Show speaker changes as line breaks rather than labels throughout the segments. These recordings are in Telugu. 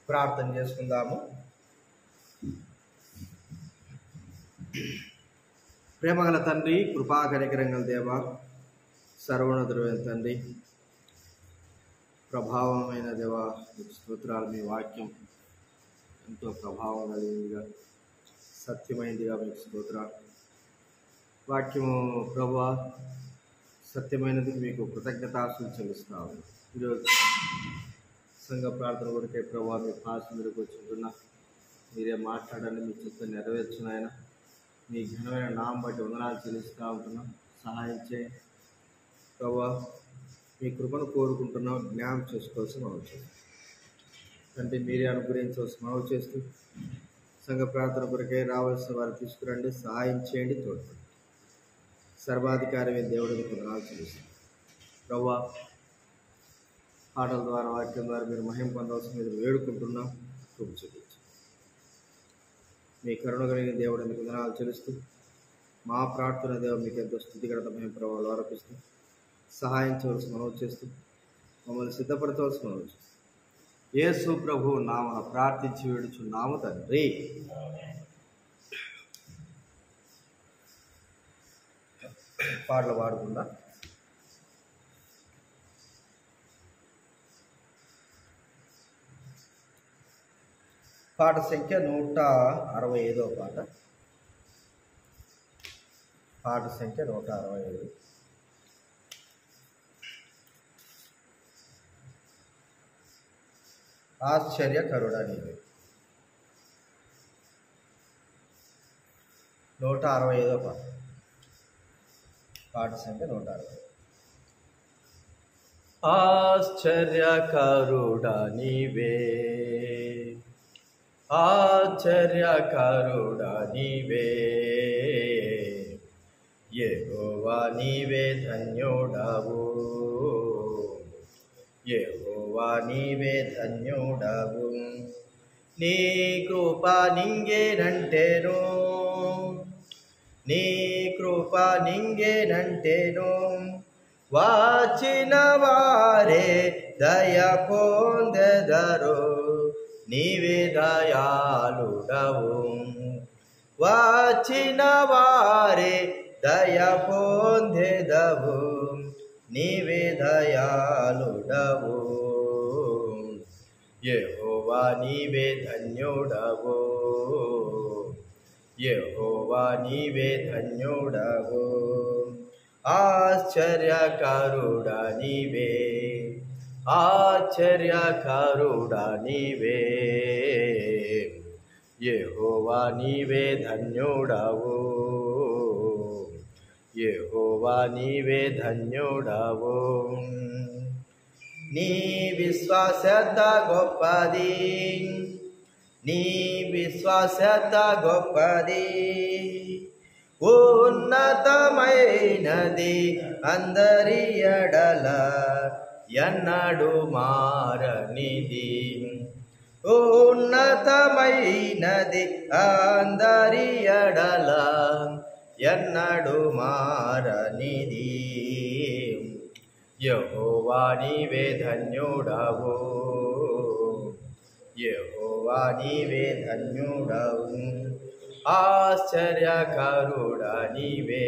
ప్రార్థన చేసుకుందాము ప్రేమగల తండ్రి కృపాకరికరంగల దేవ సర్వోన్నతుడైన తండ్రి ప్రభావమైన దేవ మీకు స్తోత్రాలు మీ వాక్యం ఎంతో ప్రభావం కలిగిందిగా సత్యమైనదిగా మీకు స్తోత్రాలు వాక్యము ప్రభా సత్యమైనది మీకు కృతజ్ఞతాస్తులు చెల్లిస్తాము ఈరోజు సంఘ ప్రార్థన కొరకే ప్రభావ మీ భాష మీదకి వచ్చుంటున్నా మీరే మాట్లాడండి మీ చిత్తం నెరవేర్చిన ఆయన మీ ఘనమైన నామం బట్టి వందనాలు చెల్లిస్తూ ఉంటున్నాం సహాయం చేయండి ప్రభా మీ కృపను కోరుకుంటున్నాం జ్ఞానం చేసుకోవాల్సిన అవసరం అంటే మీరే అనుగ్రహించవలసిన మనవి చేస్తూ సంఘ ప్రార్థన కొరకే రావాల్సిన వారు తీసుకురండి సహాయం చేయండి తోడ్పండి సర్వాధికారి దేవుడికి వందనాలు చెల్లిస్తాం ప్రభా పాటల ద్వారా వాక్యం ద్వారా మీరు మహిమ పొందవలసిన మీరు వేడుకుంటున్నాం కృప చూపించు మీ కరుణ కలిగిన దేవుడు మీకు వందనాలు చెల్లిస్తూ మా ప్రార్థన దేవ మీకు ఎంతో స్థితిగత మహిమ ప్రభావాలు ఆరోపిస్తూ సహాయం చేయవలసి మనవి చేస్తూ మమ్మల్ని సిద్ధపరచవలసి మనవి చేస్తూ యేసు ప్రభు నామ ప్రార్థించి వేడుచున్నాము తండ్రి పాటలు పాడకుండా పాట సంఖ్య నూట అరవై ఐదో పాట పాట సంఖ్య నూట అరవై ఐదు ఆశ్చర్యకరుడా నీవే నూట అరవై ఐదో పాట పాట సంఖ్య నూట అరవై
ఆశ్చర్యకరుడా నీవే ఆశ్చర్యకరుడా నీవే యెహోవా నీవే ధన్యుడవు యెహోవా నీవే ధన్యుడవు నీ కృప నింగేనంటేను నీ కృప నింగేనంటేను వాచిన వారే దయ పొందెదరు నీవే దయాళుడవు వాచిన వారే దయ పొందెదవు నీవే దయాళుడవు యెహోవా నీవే ధన్యుడవు యెహోవా నీవే ధన్యుడవు ఆశ్చర్యకరుడా నీవే ఆశ్చర్యకరుడా నీవే యెహోవా నీవే ధన్యుడవు యెహోవా నీవే ధన్యుడవు నీ విశ్వాసత గొప్పది నీ విశ్వాసత గొప్పది ఉన్నతమైనది అందరి ఎడల ఎన్నడు మారనిది ఉన్నతమైనది అందరి ఎడల ఎన్నడు మారనిది యహోవా నీవే ధన్యుడవు యహోవా నీవే ధన్యుడవు ఆశ్చర్యకరుడా నీవే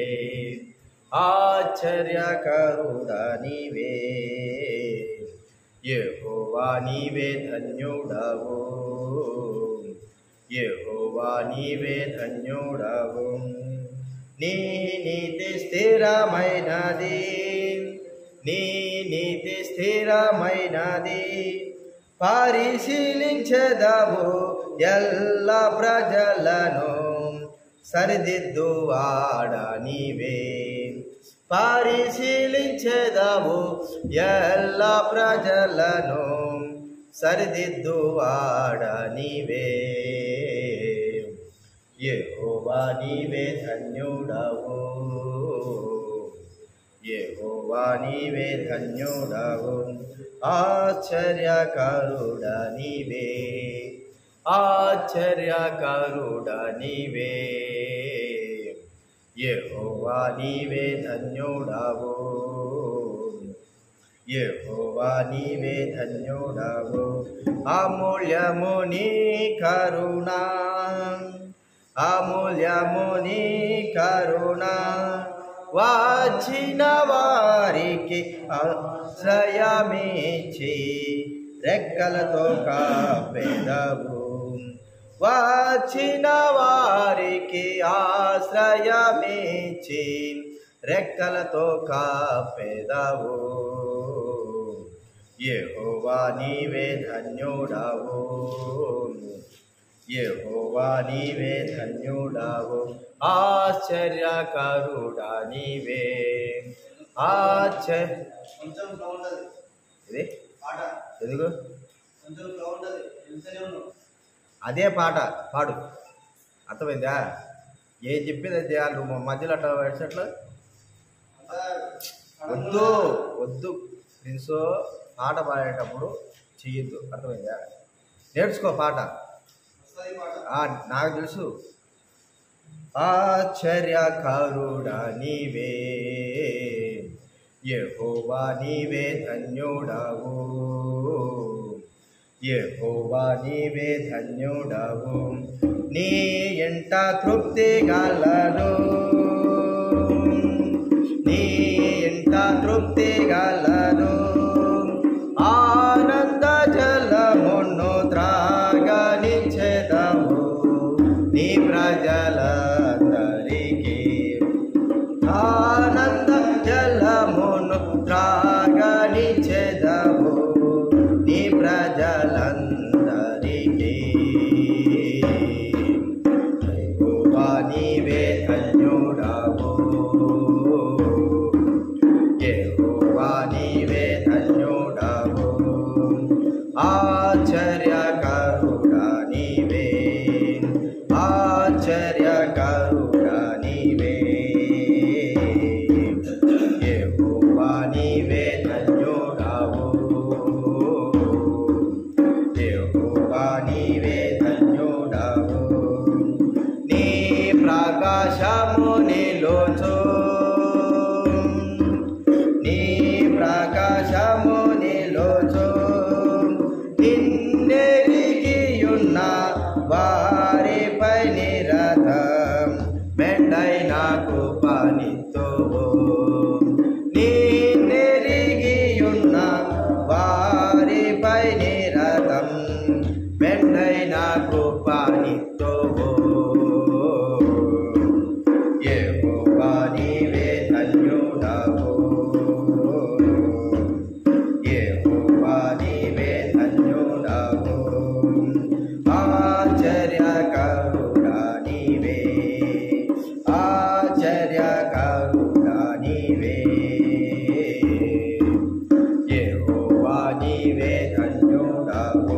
ఆశ్చర్యకరుడా నీవే యెహోవా నీవే ధన్యుడవు యెహోవా నీవే ధన్యుడవు నీ నీతి స్థిరమైనది నీ నీతి స్థిరమైనది పరిశీలించదవు ఎల్ల ప్రజలను సరిదిద్దువాడ నీవే పరిశీలించదవు ఎల్ల ప్రజలను సరిదిద్దువాడ నీవే యెహోవా నీవే ధన్యుడవు యెహోవా నీవే ధన్యుడవు ఆశ్చర్యకరుడా నీవే ఆశ్చర్యకరుడా నీవే యెహోవా నీవే ధన్యుడవు యెహోవా నీవే ధన్యుడవు అమూల్యము నీ కరుణ అమూల్యము నీ కరుణ వచ్చిన వారికి ఆశ్రయమిచ్చి రెక్కలతో కాపెదవు వచ్చిన వారికి ఆశ్రయమిచ్చి రెక్కలతో కాపెదవు యెహోవా నీవే ధన్యుడవు యెహోవా నీవే ధన్యుడవు ఆశ్చర్యకరుడా నీవే ఆశ్చర్య
కొంచెం బాగుంటది
ఇది
పాట
ఎందుకు
కొంచెం బాగుంటది వెళ్తూనే ఉన్నావు
అదే పాట పాడు అర్థమైందా ఏం చెప్పింది అది చేయాలి నువ్వు మధ్యలో అట్లా వేసేట్లు
అంతా
వద్దు వద్దు ప్రిన్సో పాట పాడేటప్పుడు చెయ్యొద్దు అర్థమైందా నేర్చుకో పాట
వస్తుంది పాట
ఆ, నాకు తెలుసు ఆశ్చర్యకరుడా నీవే యెహోవా నీవే ధన్యుడవు యెహోవా నీవే ధన్యుడవు నీ ఎంట తృప్తి గలదు నీ ఎంట తృప్తి గలదు ఆనంద జలమును త్రాగనిచ్చేదవు నీ ప్రజలందరికీ ఆనంద జలమును త్రాగనిచ్చేదవు నీ ప్రజలందరికీ యెహోవా నీవే ధన్యుడవు యెహోవా నీవే ధన్యుడవు ఆశ్చర్యకరుడా నీవే ఆశ్చర్యకరుడా నీవే యెహోవా నీవే ధన్యుడవు యెహోవా నీవే ధన్యుడవు నీ ప్రకాశము నిలుచు నీ ప్రకాశము నిలుచు నిన్నెరిగియున్న వారిపై నిరతం మెండైన కృపనితో నిన్నెరిగియున్న వారిపై నిరతం మెండైన కృపనితో యెహోవా నీవే ధన్యుడవు యెహోవా నీవే ధన్యుడవు ఆశ్చర్యకరుడా నీవే ఆశ్చర్యకరుడా నీవే యెహోవా నీవే ధన్యుడవు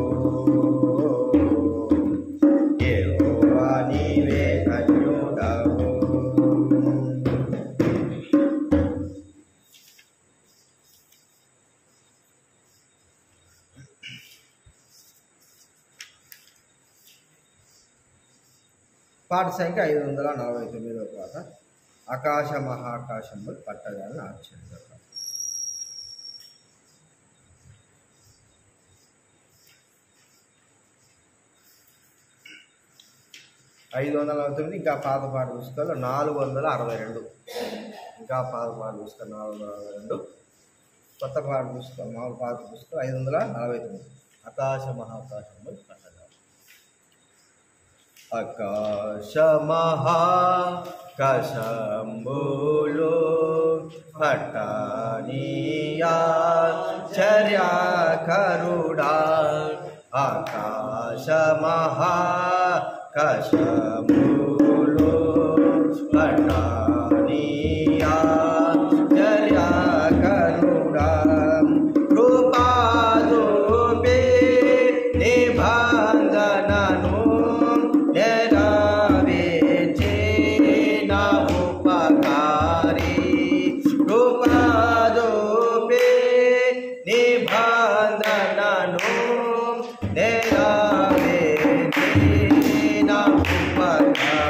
యెహోవా నీవే ధన్యుడవు పాట సంఖ్య ఐదు వందల నలభై తొమ్మిదవ పాట ఆకాశ మహాకాశములు పట్టగానే ఆశ్చర్య ఐదు వందల నలభై తొమ్మిది ఇంకా పాత పాట పుస్తకాలు నాలుగు వందల అరవై రెండు ఇంకా పాత పాట పుస్తకాలు నాలుగు వందల అరవై రెండు కొత్త పాట పుస్తకం మామూలు పాత పుస్తకం ఐదు వందల నలభై తొమ్మిది ఆకాశ మహాకాశములు పట్టగా ఆకాశమహాకాశంబులు పట్టనీయాచర్యకరుడా ఆకాశమహాకాశంబులు పట్టనీయాచర్యకరుడా కృపాదూపే నిబంధనను నెరవేర్చే నా ఉపకారి కృపాదూపే నిబంధనను నెరవేర్చే నా ఉపకారి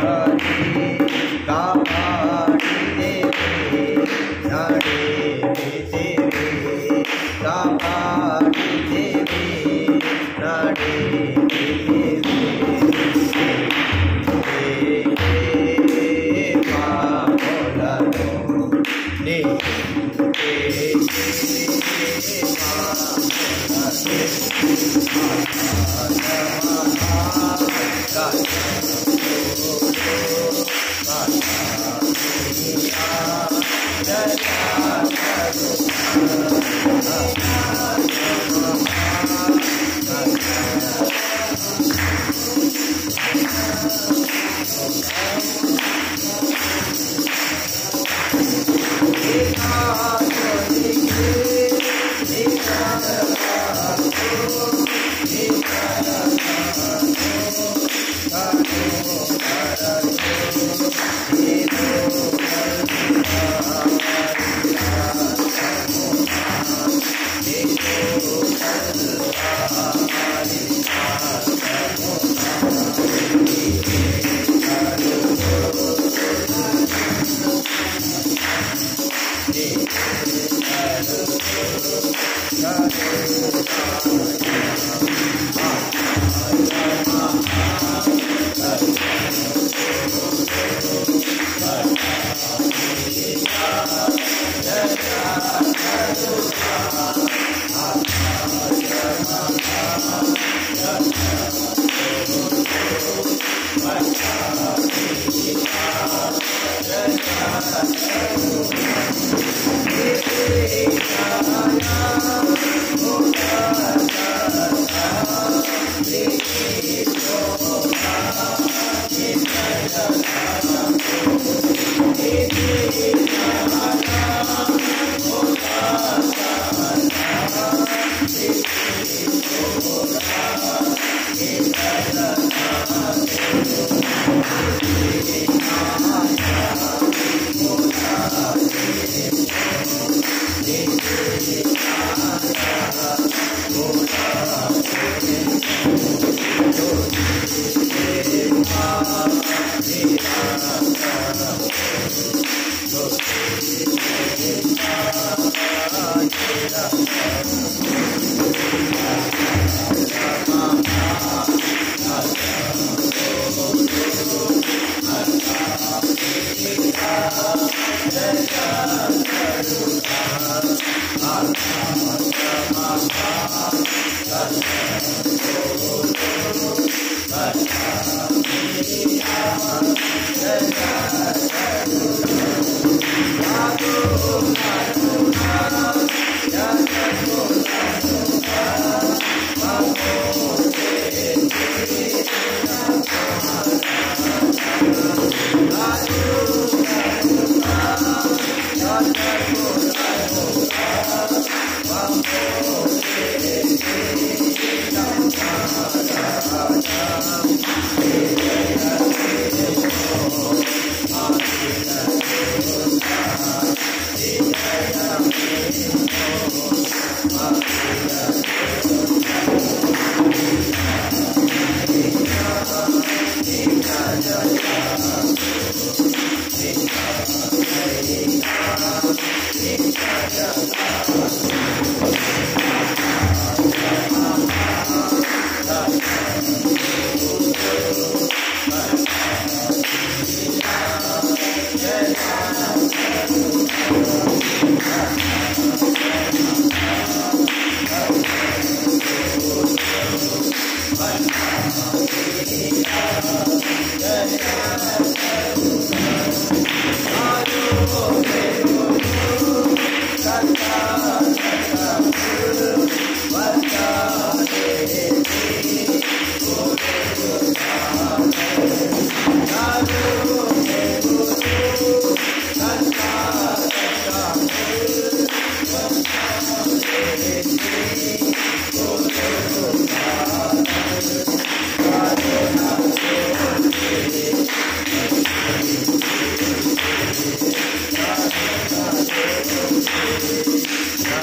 ఆ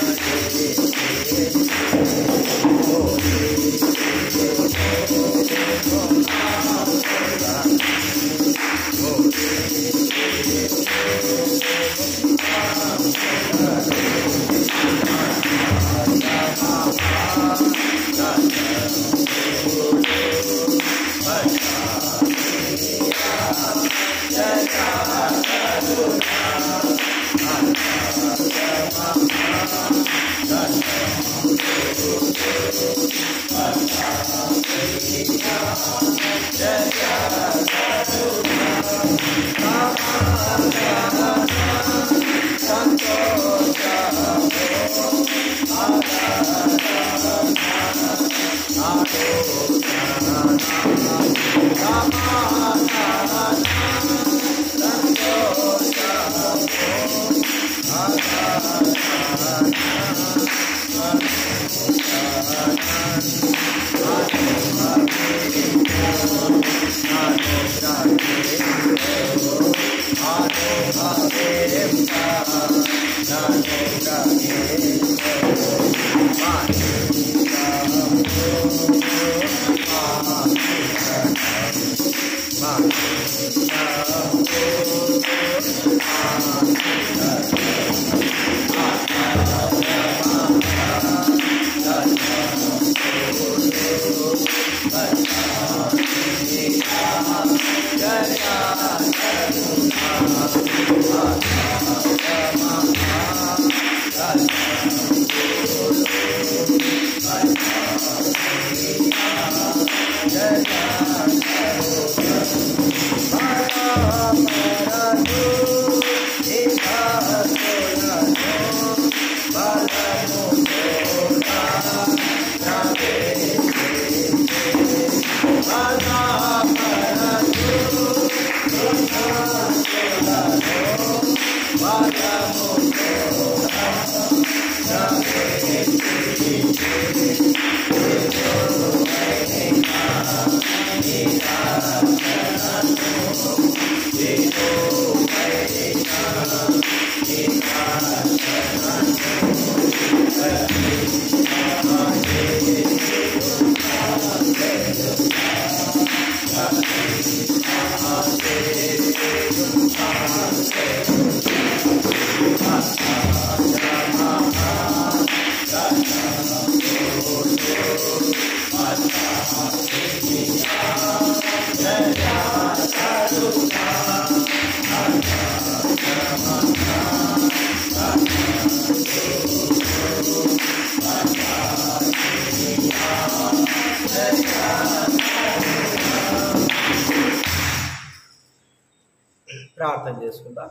ప్రార్థన చేసుకుందాం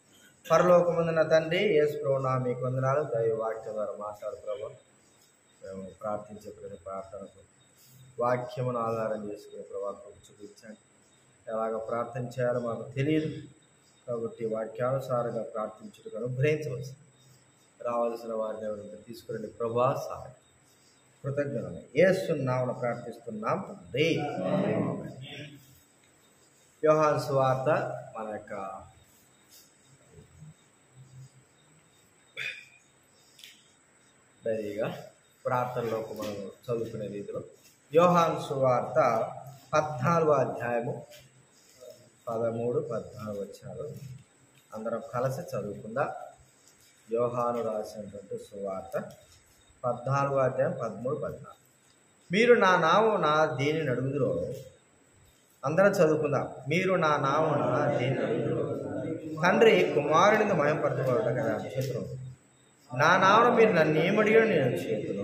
పరలోకముందున తండ్రి యేసు ప్రభు నా మీకు వందనాలు దైవ వాక్యం ద్వారా మాట్లాడు ప్రభు మేము ప్రార్థించే ప్రతి ప్రార్థనకు వాక్యమును ఆధారం చేసుకునే ప్రభావం చూపించండి ఎలాగ ప్రార్థన చేయాలో మాకు తెలియదు కాబట్టి వాక్యానుసారంగా ప్రార్థించుటకు అనుగ్రహించవచ్చు రావాల్సిన వారిని ఎవరైనా తీసుకురండి ప్రభా సహాయం కృతజ్ఞతలు ఏస్తున్నామని ప్రార్థిస్తున్నాం తండ్రి ఆమేన్. యోహాన్ సువార్త మన యొక్క డైరీగా ప్రార్థనలోకి మనం చదువుకునే రీతిలో యోహాన్ సువార్త పద్నాలుగో అధ్యాయము పదమూడు పద్నాలుగు వచ్చారు అందరం కలిసి చదువుకుందా యోహాను రాసినటువంటి సువార్త పద్నాలుగో అధ్యాయం పదమూడు పద్నాలుగు మీరు నా నామున దేనిని అడుగుదురో అందరం చదువుకుందాం మీరు నా నామున దేనిని అడుగుదురో తండ్రి కుమారునిని మయంపరచబడట కదా చేతును నా నామన మీరు నన్ను ఏమడిగాడు నేను చేతును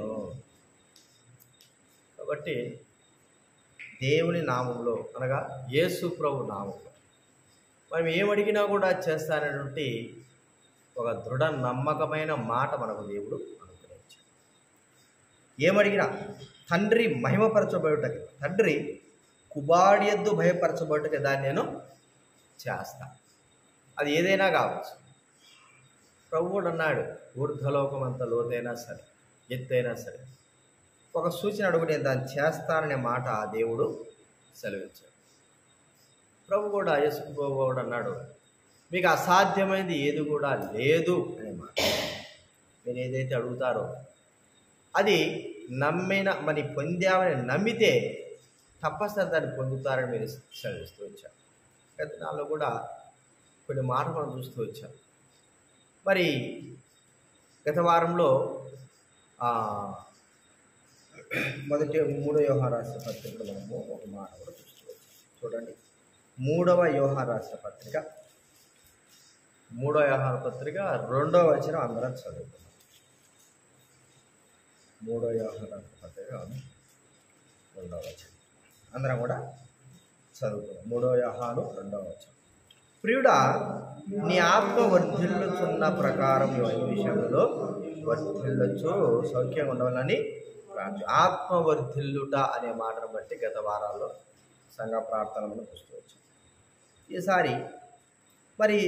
కాబట్టి దేవుని నామంలో అనగా యేసు ప్రభు నామంలో మనం ఏమడిగినా కూడా చేస్తానటువంటి ఒక దృఢ నమ్మకమైన మాట మనకు దేవుడు అనుగ్రహించాడు ఏమడిగినా తండ్రి మహిమపరచబడుటకి తండ్రి కుబాడి ఎద్దు భయపరచబడుటకి దాన్ని నేను చేస్తా అది ఏదైనా కావచ్చు ప్రభువుడు అన్నాడు ఊర్ధ్వలోకం అంత లోతైనా సరే ఎత్తైనా సరే ఒక సూచన అడుగు నేను దాన్ని చేస్తాననే మాట ఆ దేవుడు సెలవిచ్చాడు ప్రభు కూడా యేసుప్రభువుడు అన్నాడు మీకు అసాధ్యమైనది ఏది కూడా లేదు అనే మాట మీరు ఏదైతే అడుగుతారో అది నమ్మిన మరి పొందామని నమ్మితే తప్పనిసరి దాన్ని పొందుతారని మీరు సెలవిస్తూ వచ్చారు గత నాలో కూడా కొన్ని మాటలు మనం చూస్తూ వచ్చాం మరి గత వారంలో ఆ, మొదటి మూడో యోహా రాష్ట్ర పత్రికలో మనము ఒక మాట కూడా చూస్తూ వచ్చాం చూడండి మూడవ యోహా రాష్ట్ర పత్రిక మూడో యోహాన పత్రిక రెండో వచనం అందరం చదువుకున్నాం మూడో యోహా రాష్ట్ర పత్రిక రెండో వచనం అందరం కూడా చదువుకున్నాం మూడో యహాను రెండవ వచనం ప్రియుడా నీ ఆత్మ వర్ధిల్లుచున్న ప్రకారం ఈ విషయంలో వర్ధిల్లొచ్చు సౌఖ్యంగా ఉండవాలని ప్రార్థి ఆత్మ వర్ధిల్లుట అనే మాటను బట్టి గత వారాల్లో సంఘ ప్రార్థనలను చూసుకోవచ్చు ఈసారి మరి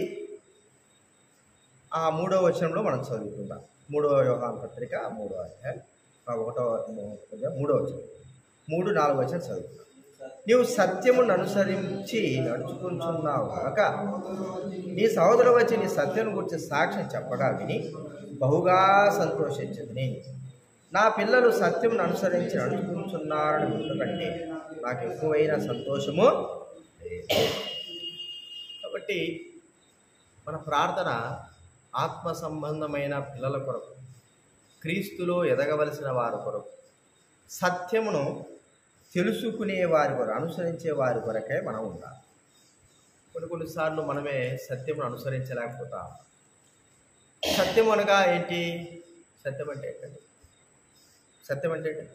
ఆ మూడో వచనంలో మనం చదువుకుందాం మూడో వ్యవహార పత్రిక మూడో అధ్యాయం ఆ ఒకటో అధ్యాయం, మూడో వచనం మూడు నాలుగు వచనం చదువుకుందాం నీవు సత్యమును అనుసరించి నడుచుకుంటున్నావు కనుక నీ సహోదరు వచ్చి నీ సత్యం గురించి సాక్ష్యం చెప్పగా విని బహుగా సంతోషించింది నా పిల్లలు సత్యమును అనుసరించి నడుచుకుంటున్నారని ఎందుకంటే నాకు ఎక్కువైన సంతోషము లేదు. కాబట్టి మన ప్రార్థన ఆత్మ సంబంధమైన పిల్లల కొరకు క్రీస్తులో ఎదగవలసిన వారి కొరకు సత్యమును తెలుసుకునే వారి కొరకు అనుసరించే వారి కొరకే మనం ఉండాలి కొన్ని కొన్నిసార్లు మనమే సత్యమును అనుసరించలేకపోతాం సత్యం అనగా ఏంటి సత్యం అంటే ఏంటండి సత్యం అంటే ఏంటి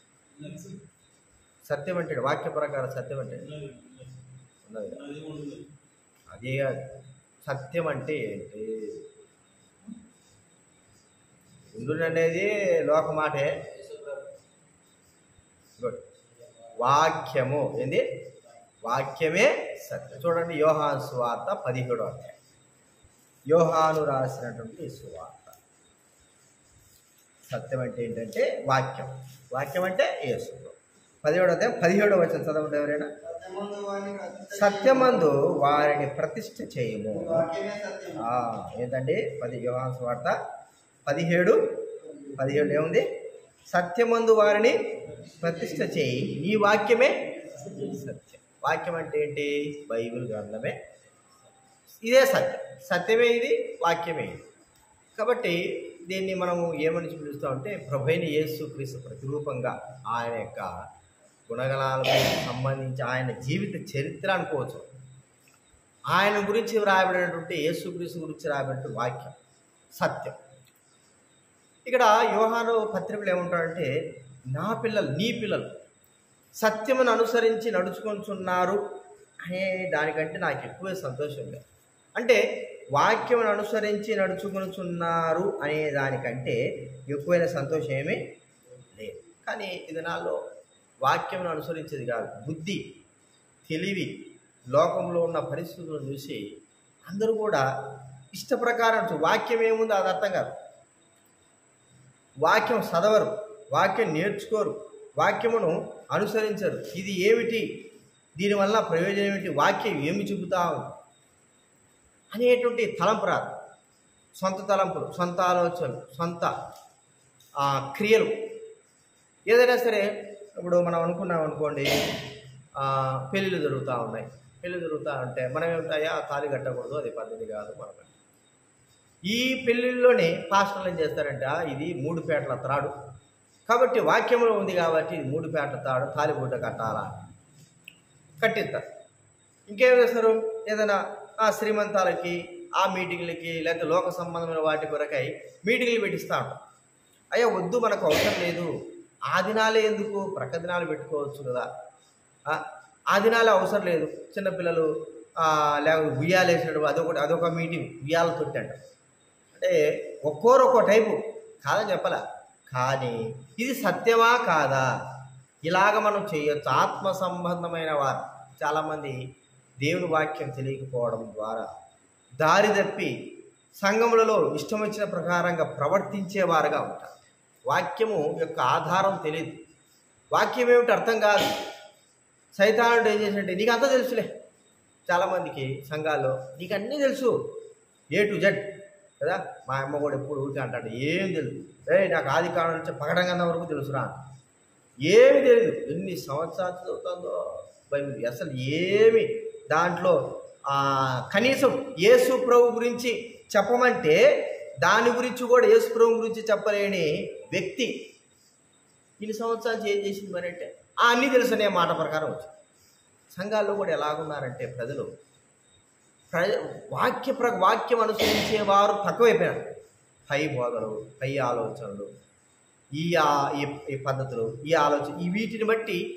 సత్యం అంటే ఏంటి? వాక్య ప్రకారం సత్యం అంటే ఏంటి? ఉన్నది కదా? అదే కాదు. సత్యం అంటే ఏంటి ఇంద్రుడు అనేది లోక మాటే గుడ్ వాక్యము ఏంది వాక్యమే సత్యం చూడండి యోహాను సువార్త పదిహేడు అధ్యాయం యోహాను రాసినటువంటి సువార్త సత్యం అంటే ఏంటంటే వాక్యం వాక్యం అంటే యేసు పదిహేడు అధ్యాయం పదిహేడు వచ్చిన చదవండి ఎవరైనా
సత్యమందు వారిని ప్రతిష్ఠ
సత్యమందు వారిని ప్రతిష్ఠ చేయము
వాక్యమే సత్యం
ఆ, ఏంటండి పది యోహాను సువార్త పదిహేడు పదిహేడు ఏముంది సత్యమందు వారిని ప్రతిష్ఠ చేయి ఈ వాక్యమే సత్యం వాక్యం అంటే ఏంటి బైబిల్ గ్రంథమే ఇదే సత్యం సత్యమే ఇది వాక్యమే ఇది కాబట్టి దీన్ని మనము ఏమని పిలుస్తామంటే ప్రభైన యేసు క్రీస్తు ప్రతిరూపంగా ఆయన యొక్క గుణగణాలకు సంబంధించి ఆయన జీవిత చరిత్ర అనుకోవచ్చు ఆయన గురించి రాయబడినటువంటి యేసుక్రీస్తు గురించి రాయబడిన వాక్యం సత్యం ఇక్కడ యోహాను పత్రికలు ఏమంటాడంటే నా పిల్లలు నీ పిల్లలు సత్యమును అనుసరించి నడుచుకొంచున్నారు అనే దానికంటే నాకు ఎక్కువ సంతోషం లేదు అంటే వాక్యమును అనుసరించి నడుచుకొనుచున్నారు అనే దానికంటే ఎక్కువైన సంతోషం ఏమీ లేదు కానీ ఈ దినాల్లో వాక్యమును అనుసరించేది కాదు బుద్ధి తెలివి లోకంలో ఉన్న పరిస్థితులను చూసి అందరూ కూడా ఇష్ట ప్రకారం చూ- వాక్యం ఏముందో అది అర్థం కాదు వాక్యం చదవరు వాక్యం నేర్చుకోరు వాక్యమును అనుసరించరు ఇది ఏమిటి దీనివల్ల ప్రయోజనం ఏమిటి వాక్యం ఏమి చెబుతా ఉంది అనేటువంటి తలంపు రాదు సొంత తలంపులు సొంత ఆలోచనలు సొంత ఆ, క్రియలు ఏదైనా సరే ఇప్పుడు మనం అనుకున్నాం అనుకోండి ఆ, పెళ్ళిళ్ళు జరుగుతూ ఉన్నాయి పెళ్ళి జరుగుతూ ఉంటే మనం ఏమిటాయా తాళి కట్టకూడదు అది పద్ధతి కాదు మనం ఈ పెళ్ళిళ్ళలోనే పాస్టర్లు ఏం చేస్తారంటే "ఆ, ఇది మూడు పేటల త్రాడు కాబట్టి వాక్యంలో ఉంది కాబట్టి ఇది మూడు పేటల త్రాడు తాలిబూట కట్టాలా కట్టిస్తారు ఇంకేం చేస్తారు ఏదైనా ఆ శ్రీమంతాలకి ఆ మీటింగ్లకి లేకపోతే లోక సంబంధమైన వాటి కొరకై మీటింగ్లు పెట్టిస్తూ ఉంటారు అయ్యా వద్దు మనకు అవసరం లేదు ఆ దినాలే ఎందుకు ప్రక్క దినాలు పెట్టుకోవచ్చు కదా ఆ, ఆ దినాలే అవసరం లేదు చిన్నపిల్లలు ఆ, లేకపోతే ఉయ్యాలు వేసినట్టు అదొకటి అదొక మీటింగ్ ఉయ్యాల తొట్టి అంట అంటే ఒక్కోరు ఒక్కో టైపు కాదని చెప్పలే కానీ ఇది సత్యమా కాదా ఇలాగ మనం చేయొచ్చు ఆత్మ సంబంధమైన వారు చాలామంది దేవుని వాక్యం తెలియకపోవడం ద్వారా దారి తప్పి సంఘములలో ఇష్టం వచ్చిన ప్రకారంగా ప్రవర్తించేవారుగా ఉంటారు వాక్యము యొక్క ఆధారం తెలియదు వాక్యం ఏమిటి అర్థం కాదు సైతానుడు ఏం చేసినట్టే నీకు అంతా తెలుసులే చాలామందికి సంఘాల్లో నీకు అన్నీ తెలుసు ఏ టు జెడ్ కదా మా అమ్మ కూడా ఎప్పుడు ఊరికే అంటాడు ఏం తెలుసు ఏ నాకు ఆది కాలం నుంచి పగడంగా వరకు తెలుసురా ఏమి తెలియదు ఎన్ని సంవత్సరాలు చదువుతుందో బైబిల్ అసలు ఏమి దాంట్లో ఆ, కనీసం యేసు ప్రభు గురించి చెప్పమంటే దాని గురించి కూడా యేసు ప్రభు గురించి చెప్పలేని వ్యక్తి ఇన్ని సంవత్సరాలు ఏం చేసింది మరి అంటే "ఆ, అన్నీ తెలుసు అనే మాట ప్రకారం వచ్చింది సంఘాల్లో కూడా ఎలాగున్నారంటే ప్రజలు ప్ర వాక్య ప్ర వాక్యం అనుసరించే వారు తక్కువైపోయారు పై బోధలు పై ఆలోచనలు ఈ ఆ- ఈ ఈ పద్ధతులు ఈ ఆలోచన ఈ వీటిని బట్టి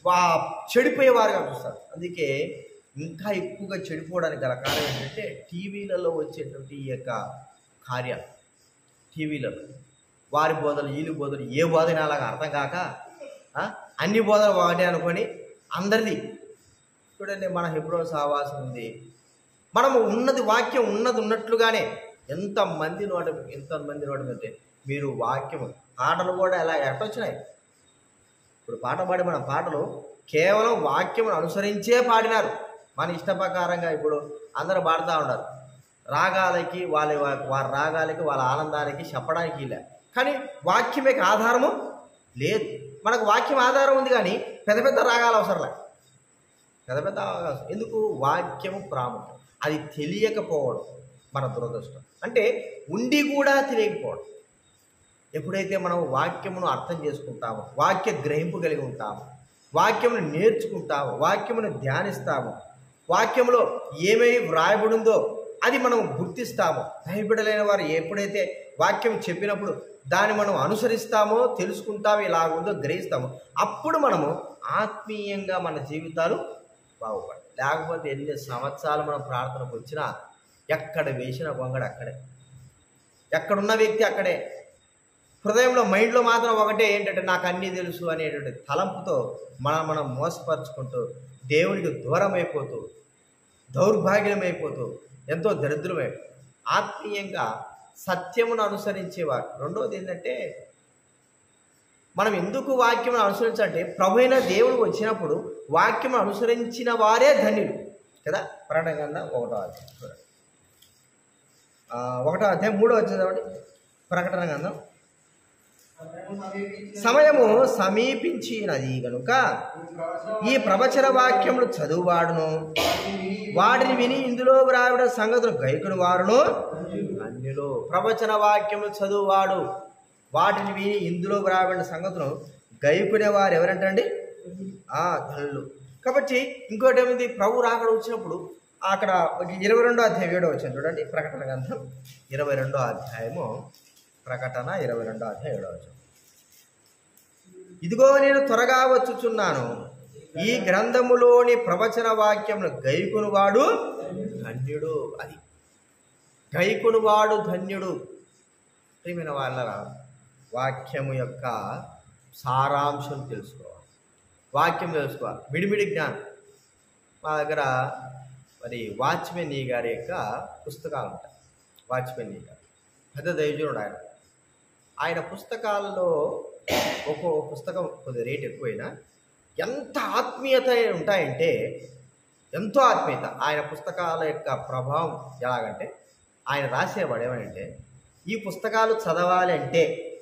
వా చెడిపోయేవారుగా చూస్తారు అందుకే ఇంకా ఎక్కువగా చెడిపోవడానికి గల కారణం ఏంటంటే టీవీలలో వచ్చేటువంటి ఈ యొక్క కార్యాలు టీవీలలో వారి బోధలు వీళ్ళ బోధలు ఏ బోధన అలాగా అర్థం కాక ఆ, అన్ని బోధలు ఒకటే అనుకొని అందరిది చూడండి మన హిబ్రో సహవాసం ఉంది మనము ఉన్నది వాక్యం ఉన్నది ఉన్నట్లుగానే ఎంతమంది నోట ఎంతమంది నోట మీద మీరు వాక్యం పాటలు కూడా ఎలా ఎట్టొచ్చినాయి ఇప్పుడు పాట పాడి మన పాటలు కేవలం వాక్యం అనుసరించే పాడినారు మన ఇష్ట ప్రకారంగా ఇప్పుడు అందరూ పాడుతూ ఉన్నారు రాగాలకి వాళ్ళ వారి రాగాలకి వాళ్ళ ఆనందానికి చెప్పడానికి ఇలా కానీ వాక్యమే ఆధారము లేదు మనకు వాక్యం ఆధారం ఉంది కానీ పెద్ద పెద్ద రాగాలు అవసరంలే పెద్ద పెద్ద అవకాశం ఎందుకు వాక్యము ప్రాముఖ్యం అది తెలియకపోవడం మన దురదృష్టం అంటే ఉండి కూడా తెలియకపోవడం ఎప్పుడైతే మనం వాక్యమును అర్థం చేసుకుంటామో వాక్య గ్రహింపు కలిగి ఉంటామో వాక్యమును నేర్చుకుంటామో వాక్యమును ధ్యానిస్తాము వాక్యంలో ఏమేమి వ్రాయబడిందో అది మనం గుర్తిస్తామో భయపడలేని వారు ఎప్పుడైతే వాక్యం చెప్పినప్పుడు దాన్ని మనం అనుసరిస్తామో తెలుసుకుంటామో ఇలా ఉందో గ్రహిస్తామో అప్పుడు మనము ఆత్మీయంగా మన జీవితాలు బాగుపడతాయి లేకపోతే ఎన్ని సంవత్సరాలు మనం ప్రార్థనకు వచ్చినా ఎక్కడ వేసిన గొంగడు అక్కడే ఎక్కడున్న వ్యక్తి అక్కడే హృదయంలో మైండ్లో మాత్రం ఒకటే ఏంటంటే నాకు అన్నీ తెలుసు అనేటువంటి తలంపుతో మనం మనం మోసపరుచుకుంటూ దేవునికి దూరం అయిపోతూ దౌర్భాగ్యమైపోతూ ఎంతో దరిద్రమై ఆత్మీయంగా సత్యమును అనుసరించేవారు రెండవది ఏంటంటే మనం ఎందుకు వాక్యమును అనుసరించాలంటే ప్రభు అయిన దేవుడు వచ్చినప్పుడు వాక్యమును అనుసరించిన వారే ధన్యులు కదా ప్రకటన గ్రంథం ఒకటో అధ్యాయం చూడండి. ఆ, ఒకటో అధ్యాయం మూడో వచ్చింది ప్రకటన గ్రంథం సమయము సమీపించినది కనుక ఈ ప్రవచన వాక్యములు చదువువాడును వాటిని విని ఇందులో వ్రావిడ సంగతులు గైకుని వారును అన్యులు ప్రవచన వాక్యములు చదువువాడు వాటిని విని ఇందులో వ్రావిడ సంగతులు గైకునే వారు ఎవరంటండి ఆ ధనులు కాబట్టి ఇంకోటి ఏమైంది ప్రభు రాకడ వచ్చినప్పుడు అక్కడ ఒక ఇరవై రెండో అధ్యాయం ఏడో వచ్చింది చూడండి ప్రకటన గ్రంథం ఇరవై రెండో అధ్యాయము ప్రకటన ఇరవై రెండో అధ్యాయం ఏడో వచ్చింది ఇదిగో నేను త్వరగా వచ్చుచున్నాను ఈ గ్రంథములోని ప్రవచన వాక్యమును గైకునువాడు ధన్యుడు అది గైకునువాడు ధన్యుడు ప్రియమైన వాళ్ళ వాక్యము యొక్క సారాంశం తెలుసుకోవాలి వాక్యం తెలుసుకోవాలి మిడిమిడి జ్ఞానం మా దగ్గర మరి వాచ్మెన్ ఈ గారి యొక్క పుస్తకాలు ఉంటాయి వాచ్మెన్ ఈ గారు పెద్ద దైవజనుడు ఆయన ఆయన పుస్తకాలలో ఒక్కో పుస్తకం కొద్ది రేట్ ఎక్కువైనా ఎంత ఆత్మీయత ఉంటాయంటే ఎంతో ఆత్మీయత ఆయన పుస్తకాల యొక్క ప్రభావం ఎలాగంటే ఆయన రాసేవాడు ఏమనంటే ఈ పుస్తకాలు చదవాలి అంటే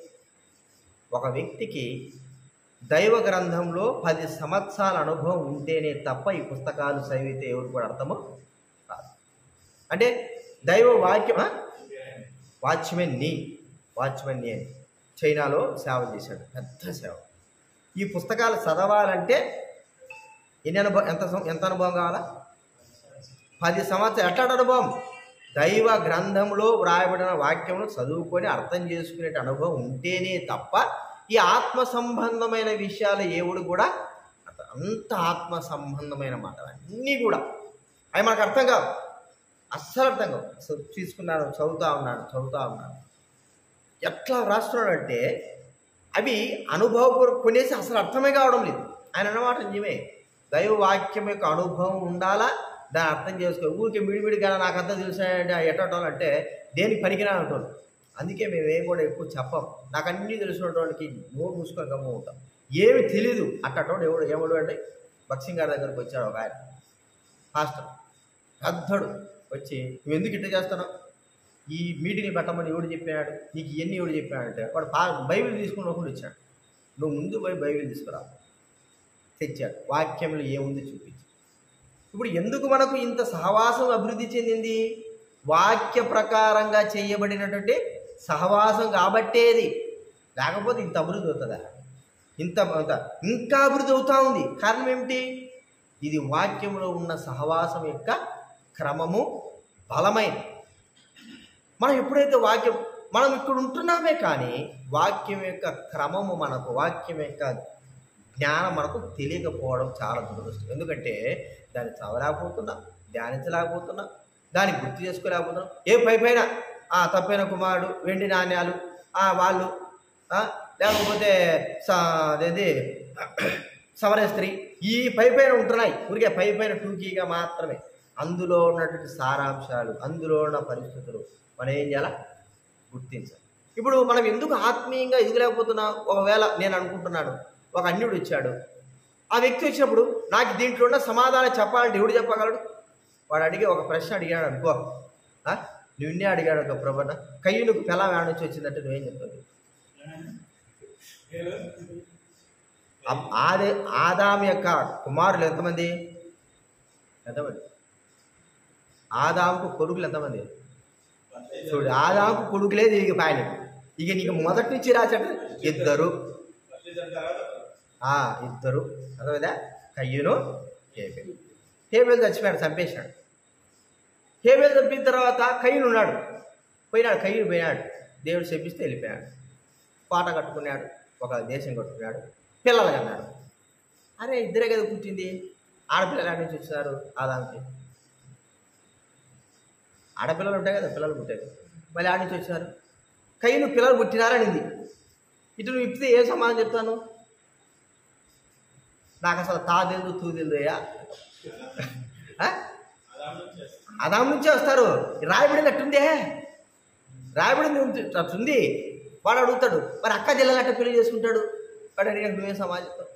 ఒక వ్యక్తికి దైవ గ్రంథంలో పది సంవత్సరాల అనుభవం ఉంటేనే తప్ప ఈ పుస్తకాలు చదివితే ఎవరు కూడా అర్థమో కాదు అంటే దైవ వాక్యం ఆ? వాచ్మెన్ నీ వాచ్మెన్ నీ అని చైనాలో సేవ చేశాడు పెద్ద సేవ ఈ పుస్తకాలు చదవాలంటే ఎన్ని అనుభవం ఎంత సం- ఎంత అనుభవం కావాలా పది సంవత్సరాలు ఎట్లాంటి అనుభవం దైవ గ్రంథంలో వ్రాయబడిన వాక్యమును చదువుకొని అర్థం చేసుకునే అనుభవం ఉంటేనే తప్ప ఈ ఆత్మ సంబంధమైన విషయాలు ఏవుడు కూడా అంత- అంత ఆత్మ సంబంధమైన మాటలు అన్నీ కూడా అవి మనకు అర్థం కావు అస్సలు అర్థం కావు సో తీసుకున్నాను చదువుతా ఉన్నాను చదువుతా ఉన్నాను ఎట్లా రాస్తున్నాడంటే అవి అనుభవపూర్వక కొనేసి అసలు అర్థమే కావడం లేదు ఆయన అన్నమాట నిజమే దైవ వాక్యం యొక్క అనుభవం ఉండాలా దాన్ని అర్థం చేసుకో ఊరికే మిడిమిడిగా నాకు అంతా తెలిసాయంటే ఎట్టడం అంటే దేనికి పనికిరా అంటారు అందుకే మేము ఏం కూడా ఎక్కువ చెప్పం నాకు అన్నీ తెలిసినటువంటి నోరు మూసుకొని గమ్మ ఉంటాం ఏమి తెలీదు అట్టటోడు ఎవడు ఎవడు అంటే బక్సింగ్ గారి దగ్గరకు వచ్చాడు ఒక ఆయన మాస్టర్ పెద్దడు వచ్చి నువ్వు ఎందుకు ఇట్లా చేస్తున్నావు ఈ మీటింగ్లు పెట్టమని ఎవడు చెప్పాడు నీకు ఇవన్నీ ఎవడు చెప్పాడంటే వాడు పా బైబిల్ తీసుకుని ఒకడు వచ్చాడు నువ్వు ముందు పోయి బైబిల్ తీసుకురా తెచ్చాడు వాక్యంలో ఏముంది చూపించి ఇప్పుడు ఎందుకు మనకు ఇంత సహవాసం అభివృద్ధి చెందింది వాక్య ప్రకారంగా చేయబడినటువంటి సహవాసం కాబట్టేది లేకపోతే ఇంత అభివృద్ధి అవుతుందా ఇంత ఇంత ఇంకా అభివృద్ధి అవుతా ఉంది కారణం ఏమిటి ఇది వాక్యంలో ఉన్న సహవాసం యొక్క క్రమము బలమైనది మనం ఎప్పుడైతే వాక్యం మనం ఇక్కడ ఉంటున్నామే కానీ వాక్యం యొక్క క్రమము మనకు వాక్యం యొక్క జ్ఞానం మనకు తెలియకపోవడం చాలా దురదృష్టం ఎందుకంటే దాన్ని చదవలేకపోతున్నా ధ్యానించలేకపోతున్నా దాన్ని గుర్తు చేసుకోలేకపోతున్నాం ఏ పై పైన ఆ, తప్పైన కుమారుడు వెండి నాణ్యాలు ఆ, వాళ్ళు ఆ, లేకపోతే స- అదేంటి సమరస్త్రీ ఈ పై పైన ఉంటున్నాయి ఊరికే పై పైన టూకీగా మాత్రమే అందులో ఉన్నటువంటి సారాంశాలు అందులో ఉన్న పరిస్థితులు మనం ఏం చేయాలా గుర్తించాలి ఇప్పుడు మనం ఎందుకు ఆత్మీయంగా ఎదుగులేకపోతున్నాం ఒకవేళ నేను అనుకుంటున్నాను ఒక అన్యుడు వచ్చాడు ఆ వ్యక్తి వచ్చినప్పుడు నాకు దీంట్లో ఉన్న సమాధానం చెప్పాలంటే ఎవడు చెప్పగలడు వాడు అడిగి ఒక ప్రశ్న అడిగాడు అనుకో ఆ? నిన్నే అడిగాడు ఒక ప్రభన్న కయ్యునికి పిల్ల వేడ నుంచి వచ్చిందంటే నువ్వేం చెప్తావు అబ్- ఆదే ఆదాం యొక్క కుమారులు ఎంతమంది ఎంతమంది ఆదాముకు కొడుకులు ఎంతమంది చూడు ఆదాముకు కొడుకులే తిరిగి పాయలు ఇక నీకు మొదటి నుంచి రాచట ఇద్దరు ఆ, ఇద్దరు అర్థమైందా కయ్యూను హేబేలు హేబేలు చచ్చిపోయాడు చంపేశాడు హేబేలు చంపిన తర్వాత కయ్యూను ఉన్నాడు పోయినాడు కయ్యూను పోయినాడు దేవుడు శపిస్తే వెళ్ళిపోయాడు పాట కట్టుకున్నాడు ఒక దేశం కట్టుకున్నాడు పిల్లలు కన్నాడు అరే ఇద్దరే కదా పుట్టింది ఆడపిల్లలు ఎక్కడి నుంచి వచ్చారు ఆదాంకి ఆడపిల్లలు ఉంటాయి కదా పిల్లలు పుట్టారు మళ్ళీ ఆడ నుంచి వచ్చారు కయ్యూను పిల్లలు పుట్టినారనింది ఇటు నువ్వు ఇప్పితే ఏ సమాధానం చెప్తాను నాకు అసలు తా తెలుదు తూ తెలుదు అయ్యా ఆ? అదాం నుంచే వస్తారు రాయబడింది అట్టుందే రాయబడింది ఉంది- అట్టుంది వాడు అడుగుతాడు మరి అక్క జిల్లాలట్ట పెళ్లి చేసుకుంటాడు వాడు అడిగాడు నువ్వే సమాజం చెప్తావు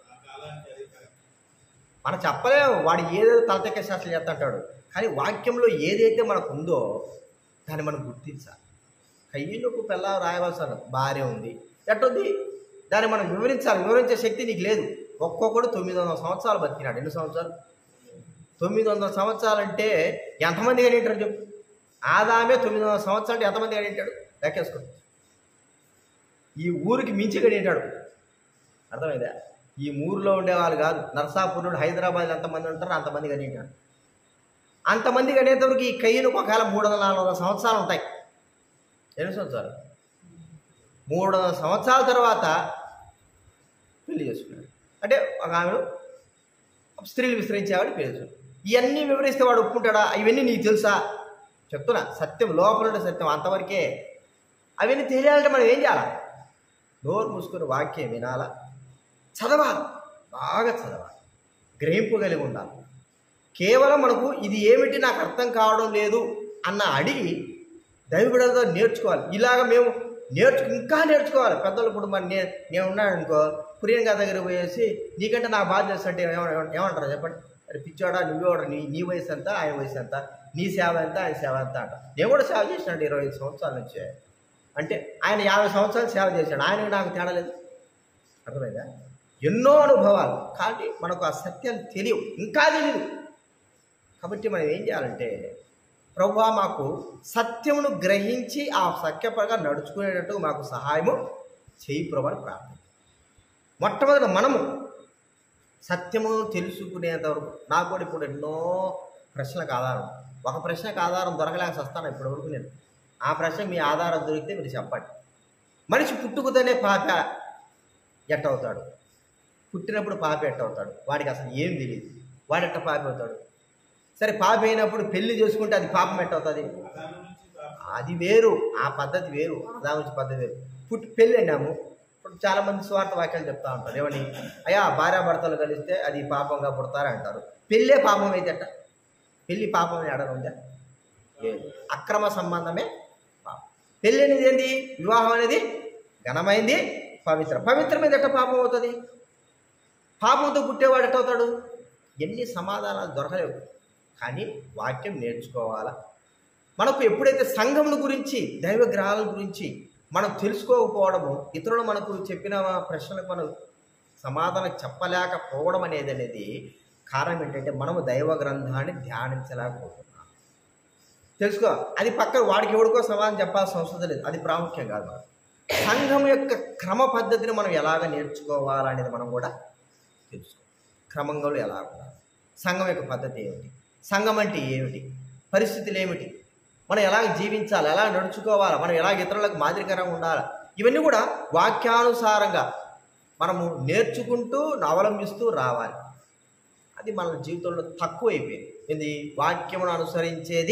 మనం చెప్పలేము వాడు ఏదేదో తలతెక్క శాస్త్రం చేస్తుంటాడు కానీ వాక్యంలో ఏదైతే మనకు ఉందో దాన్ని మనం గుర్తించాలి కయ్యలకు పిల్ల రాయవలసిన భార్య ఉంది ఎట్టుంది దాన్ని మనం వివరించాలి వివరించే శక్తి నీకు లేదు ఒక్కొక్కడు తొమ్మిది వందల సంవత్సరాలు బతికినాడు ఎన్ని సంవత్సరాలు తొమ్మిది వందల సంవత్సరాలు అంటే ఎంతమంది కనింటారు చెప్పు ఆదామే తొమ్మిది వందల సంవత్సరాలు అంటే ఎంతమంది కనింటాడు లెక్కేసుకో ఈ ఊరికి మించి కనింటాడు అర్థమైందా ఈ ఊరిలో ఉండేవాళ్ళు కాదు నర్సాపూర్ నుండి హైదరాబాద్ ఎంతమంది ఉంటారో అంతమంది కనింటాడు అంతమంది కనేంతవరకు ఈ కయ్యను ఒకవేళ మూడు వందల నాలుగు వందల సంవత్సరాలు ఉంటాయి ఎన్ని సంవత్సరాలు మూడు వందల సంవత్సరాల తర్వాత పెళ్లి చేసుకున్నాడు అంటే ఒక ఆమెను స్త్రీలు విస్తరించేవాడు పెళ్లి చేసుకున్నాడు ఇవన్నీ వివరిస్తే వాడు ఒప్పుకుంటాడా ఇవన్నీ నీకు తెలుసా చెప్తున్నా సత్యం లోపల ఉండే సత్యం అంతవరకే అవన్నీ తెలియాలంటే మనం ఏం చేయాలా నోరు మూసుకొని వాక్యం వినాలా చదవాలి బాగా చదవాలి గ్రహింపు కలిగి ఉండాలి కేవలం మనకు ఇది ఏమిటి నాకు అర్థం కావడం లేదు అన్న అడిగి దైవగుడతో నేర్చుకోవాలి ఇలాగ మేము నేర్చు ఇంకా నేర్చుకోవాలి పెద్దల కుటుంబాన్ని నేను నేను ఉన్నాను అనుకో ప్రియాంక దగ్గర పోయేసి నీకంటే నా బాధ చేస్తుంటే ఏమ- ఏమంటారు చెప్పండి అరే పిచ్చోడా నువ్వేవాడు నీ నీ వయసు ఎంత ఆయన వయసు ఎంత నీ సేవ ఎంత ఆయన సేవ ఎంత అంట నేను కూడా సేవ చేసినాడు ఇరవై ఐదు సంవత్సరాల నుంచి అంటే ఆయన యాభై సంవత్సరాలు సేవ చేశాడు ఆయనకు నాకు తేడా లేదు అర్థమైందా ఎన్నో అనుభవాలు కానీ మనకు ఆ సత్యాలు తెలియవు ఇంకా తెలియదు కాబట్టి మనం ఏం చేయాలంటే ప్రభు మాకు సత్యమును గ్రహించి ఆ సత్యపరంగా నడుచుకునేటట్టు మాకు సహాయము చేయి ప్రభు అని ప్రార్థన మొట్టమొదటి మనము సత్యము తెలుసుకునేంత వరకు నాకు కూడా ఇప్పుడు ఎన్నో ప్రశ్నలకు ఆధారం ఒక ప్రశ్నకు ఆధారం దొరకలేక వస్తాను ఇప్పటి వరకు నేను ఆ ప్రశ్న మీ ఆధారం దొరికితే మీరు చెప్పండి మనిషి పుట్టుకతోనే పాప ఎట్ట అవుతాడు పుట్టినప్పుడు పాప ఎట్ట అవుతాడు వాడికి అసలు ఏం తెలియదు వాడు ఎట్ట పాప అవుతాడు సరే పాప అయినప్పుడు పెళ్లి చేసుకుంటే అది పాపం ఎట్ట అవుతుంది అది వేరు ఆ పద్ధతి వేరు అదా నుంచి పద్ధతి వేరు పుట్టి పెళ్ళి అన్నాము ఇప్పుడు చాలా మంది స్వార్థ వాక్యాలు చెప్తా ఉంటారు ఏమని అయ్యా భార్యాభర్తలు కలిస్తే అది పాపంగా పుడతారు అంటారు పెళ్ళే పాపం అయితే అట్ట పెళ్ళి పాపం ఎడన ఉందా లేదు అక్రమ సంబంధమే పాపం పెళ్ళి అనేది ఏంది వివాహం అనేది ఘనమైంది పవిత్ర పవిత్రమైంది ఎట్ట పాపం అవుతుంది పాపంతో పుట్టేవాడు ఎట్ట అవుతాడు ఎన్ని సమాధానాలు దొరకలేవు కానీ వాక్యం నేర్చుకోవాలా మనకు ఎప్పుడైతే సంఘముల గురించి దైవ గ్రహాల గురించి మనం తెలుసుకోకపోవడము ఇతరులు మనకు చెప్పిన ప్రశ్నలకు మనం సమాధానం చెప్పలేకపోవడం అనేది అనేది కారణం ఏంటంటే మనము దైవ గ్రంథాన్ని ధ్యానించలేకపోతున్నాం తెలుసుకో అది పక్క వాడికి ఎవడికో సమాధానం చెప్పాల్సిన అవసరం లేదు అది ప్రాముఖ్యం కాదు మనకు సంఘం యొక్క క్రమ పద్ధతిని మనం ఎలాగ నేర్చుకోవాలనేది మనం కూడా తెలుసుకో క్రమంగా ఎలా ఉండాలి సంఘం యొక్క పద్ధతి ఏమిటి సంఘం అంటే ఏమిటి పరిస్థితులు ఏమిటి మనం ఎలా జీవించాలి ఎలా నడుచుకోవాలి మనం ఎలా ఇతరులకు మాదిరికరంగా ఉండాలి ఇవన్నీ కూడా వాక్యానుసారంగా మనము నేర్చుకుంటూ అవలంబిస్తూ రావాలి అది మన జీవితంలో తక్కువైపోయింది ఏంది వాక్యమును అనుసరించేది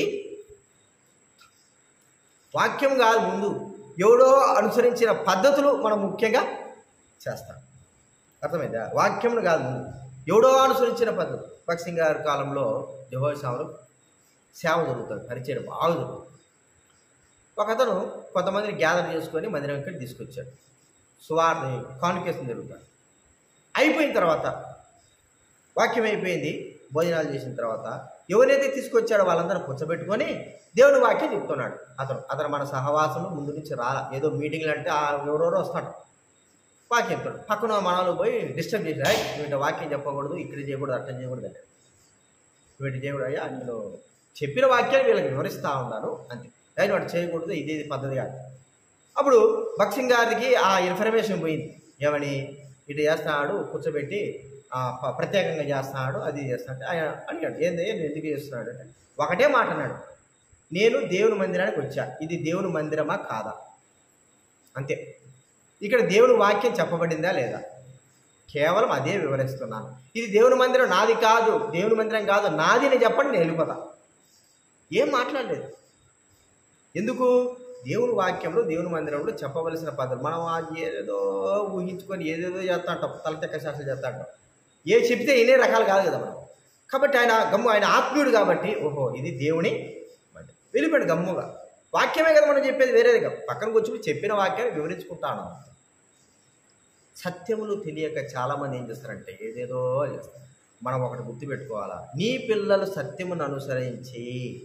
వాక్యం కాదు ముందు ఎవడో అనుసరించిన పద్ధతులు మనం ముఖ్యంగా చేస్తాం అర్థమైందా వాక్యమును కాదు ముందు ఎవడో అనుసరించిన పద్ధతి భక్సింగ్ గారి కాలంలో జహోత్సవంలో సేవ జరుగుతుంది పరిచయం బాగా జరుగుతుంది ఒక అతను కొంతమందిని గ్యాదర్ చేసుకొని మందిరంకి తీసుకొచ్చాడు సువార్ కాన్వకేషన్ జరుగుతాడు అయిపోయిన తర్వాత వాక్యం అయిపోయింది భోజనాలు చేసిన తర్వాత ఎవరైతే తీసుకొచ్చాడో వాళ్ళందరూ కూర్చోబెట్టుకొని దేవుని వాక్యం చెప్తున్నాడు అతను అతను మన సహవాసంలో ముందు నుంచి రాలా ఏదో మీటింగ్లు అంటే ఆ ఎవరెవరో వస్తాడు వాక్యం చెప్తాడు పక్కన మనలో పోయి డిస్టర్బ్ చేసి "ఏయ్, నువ్వు ఇట్లా వాక్యం చెప్పకూడదు ఇక్కడ చేయకూడదు అర్థం చేయకూడదు అంటే వీటి దేవుడు అయ్యా నేను చెప్పిన వాక్యాన్ని వీళ్ళకి వివరిస్తూ ఉన్నాను అంతే అయితే వాడు చేయకూడదు ఇది ఇది పద్ధతి కాదు అప్పుడు భక్సింగ్ గారికి ఆ ఇన్ఫర్మేషన్ పోయింది ఏమని ఇటు చేస్తున్నాడు కూర్చోబెట్టి ఆ, ప- ప్రత్యేకంగా చేస్తున్నాడు అది చేస్తున్నాడు ఆయన అడిగాడు ఏంది నేను ఎందుకు చేస్తున్నాడు అంటే ఒకటే మాట అన్నాడు నేను దేవుని మందిరానికి వచ్చా ఇది దేవుని మందిరమా కాదా అంతే ఇక్కడ దేవుని వాక్యం చెప్పబడిందా లేదా కేవలం అదే వివరిస్తున్నాను ఇది దేవుని మందిరం నాది కాదు దేవుని మందిరం కాదు నాది అని చెప్పండి నేను వెళ్ళిపోతా ఏం మాట్లాడలేదు ఎందుకు దేవుని వాక్యంలో దేవుని మందిరంలో చెప్పవలసిన పద్ధతి మనం ఆ ఏదేదో ఊహించుకొని ఏదేదో చేస్తా అంటాం తలతెక్క శాస్త్రం చేస్తా అంటాం ఏ చెప్తే ఇనే రకాలు కాదు కదా మనం కాబట్టి ఆయన గమ్ము ఆయన ఆత్మీయుడు కాబట్టి ఓహో ఇది దేవుని మందిరం వెళ్ళిపోయాడు గమ్ముగా వాక్యమే కదా మనం చెప్పేది వేరేది కదా పక్కనకు వచ్చి చెప్పిన వాక్యాన్ని వివరించుకుంటాను సత్యములు తెలియక చాలామంది ఏం చేస్తారంటే ఏదేదో చేస్తారు మనం ఒకటి గుర్తుపెట్టుకోవాలా నీ పిల్లలు సత్యమును అనుసరించి